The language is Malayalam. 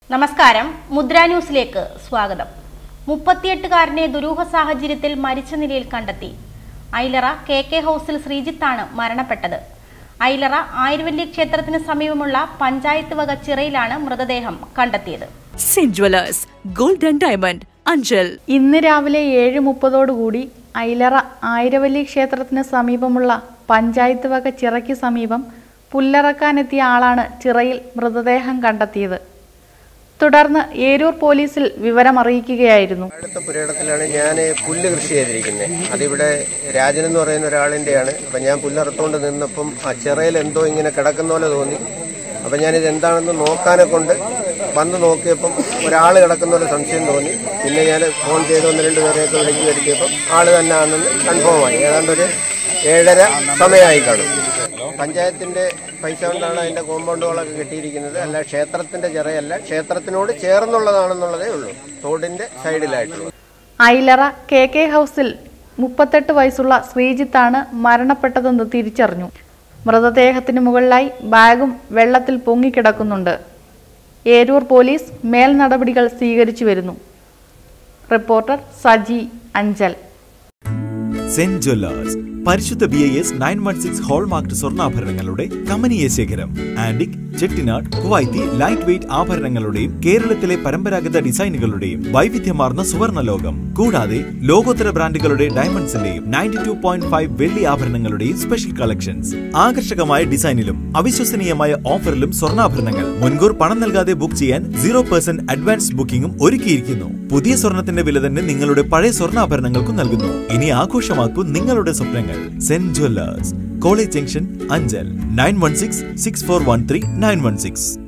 നമസ്കാരം മുദ്ര ന്യൂസിലേക്ക് സ്വാഗതം മുപ്പത്തിയെട്ടുകാരനെ ദുരൂഹ സാഹചര്യത്തിൽ മരിച്ച നിലയിൽ കണ്ടെത്തി ഐലറ കെ കെ ഹൗസിൽ ശ്രീജിത്താണ് മരണപ്പെട്ടത് ഐലറ ആയിരവല്ലി ക്ഷേത്രത്തിന് സമീപമുള്ള പഞ്ചായത്ത് വക ചിറയിലാണ് മൃതദേഹം കണ്ടെത്തിയത് saint jewellers gold and diamond Anchal ഇന്ന് രാവിലെ ഏഴ് മുപ്പതോടുകൂടി ഐലറ ആയിരവല്ലി ക്ഷേത്രത്തിന് സമീപമുള്ള പഞ്ചായത്ത് വക ചിറയ്ക്ക് സമീപം പുല്ലറക്കാനെത്തിയ ആളാണ് ചിറയിൽ മൃതദേഹം കണ്ടെത്തിയത് തുടർന്ന് ഏരൂർ പോലീസിൽ വിവരമറിയിക്കുകയായിരുന്നു അടുത്ത പുരയിടത്തിലാണ് ഞാൻ പുല്ല് കൃഷി ചെയ്തിരിക്കുന്നത് അതിവിടെ രാജൻ എന്ന് പറയുന്ന ഒരാളിൻ്റെയാണ് അപ്പം ഞാൻ പുല്ലറുത്തോണ്ട് നിന്നപ്പം ആ ചിറയിൽ എന്തോ ഇങ്ങനെ കിടക്കുന്ന പോലെ തോന്നി അപ്പം ഞാനിത് എന്താണെന്ന് നോക്കാനെ കൊണ്ട് വന്ന് നോക്കിയപ്പം ഒരാൾ കിടക്കുന്ന പോലെ സംശയം തോന്നി പിന്നെ ഞാൻ ഫോൺ ചെയ്ത് ഒന്ന് രണ്ട് പേരെയൊക്കെ വിളിച്ച് വരുത്തിയപ്പം ആൾ തന്നെ ആണെന്ന് കൺഫേം ആയി ഏതാണ്ട് ഒരു ഏഴര സമയമായി കാണും പഞ്ചായത്തിന്റെ പൈസ കൊണ്ടാണ് അതിന്റെ കോമ്പൗണ്ടുകളൊക്കെ കെട്ടിയിരിക്കുന്നത് അല്ല ക്ഷേത്രത്തിന്റെ ചിറയല്ല ക്ഷേത്രത്തിനോട് ചേർന്നുള്ളതാണെന്നുള്ളതേ ഉള്ളൂ തോടിന്റെ സൈഡിലായിട്ടുള്ളത് ഐലറ കെ കെ ഹൗസിൽ മുപ്പത്തെട്ട് വയസ്സുള്ള ശ്രീജിത്താണ് മരണപ്പെട്ടതെന്ന് തിരിച്ചറിഞ്ഞു മൃതദേഹത്തിന് മുകളിലായി ബാഗും വെള്ളത്തിൽ പൊങ്ങിക്കിടക്കുന്നുണ്ട് ഏരൂർ പോലീസ് മേൽ നടപടികൾ സ്വീകരിച്ചു വരുന്നു reporter Saji Anchal saint jewellers പരിശുദ്ധ B I S nine one six hallmark സ്വർണ്ണാഭരണങ്ങളുടെ കമനീയ ശേഖരം antique Chettinad Kuwaiti light weight ആഭരണങ്ങളുടെയും കേരളത്തിലെ പരമ്പരാഗത ഡിസൈനുകളുടെയും വൈവിധ്യമാർന്ന സുവർണ്ണ ലോകം കൂടാതെ ലോകോത്തര ബ്രാൻഡുകളുടെ ഡയമണ്ട്സിന്റെയും നയൻറ്റി ടു പോയിന്റ് ഫൈവ് വെള്ളി ആഭരണങ്ങളുടെയും സ്പെഷ്യൽ കളക്ഷൻസ് ആകർഷകമായ ഡിസൈനിലും അവിശ്വസനീയമായ ഓഫറിലും സ്വർണ്ണാഭരണങ്ങൾ മുൻകൂർ പണം നൽകാതെ ബുക്ക് ചെയ്യാൻ സീറോ പെർസെന്റ് അഡ്വാൻസ് ബുക്കിംഗും ഒരുക്കിയിരിക്കുന്നു പുതിയ സ്വർണത്തിന്റെ വില തന്നെ നിങ്ങളുടെ പഴയ സ്വർണ്ണാഭരണങ്ങൾക്കും നൽകുന്നു ഇനി ആഘോഷമാക്കൂ നിങ്ങളുടെ സ്വപ്നങ്ങൾ saint jewellers college junction Anchal nine one six six four one three nine one six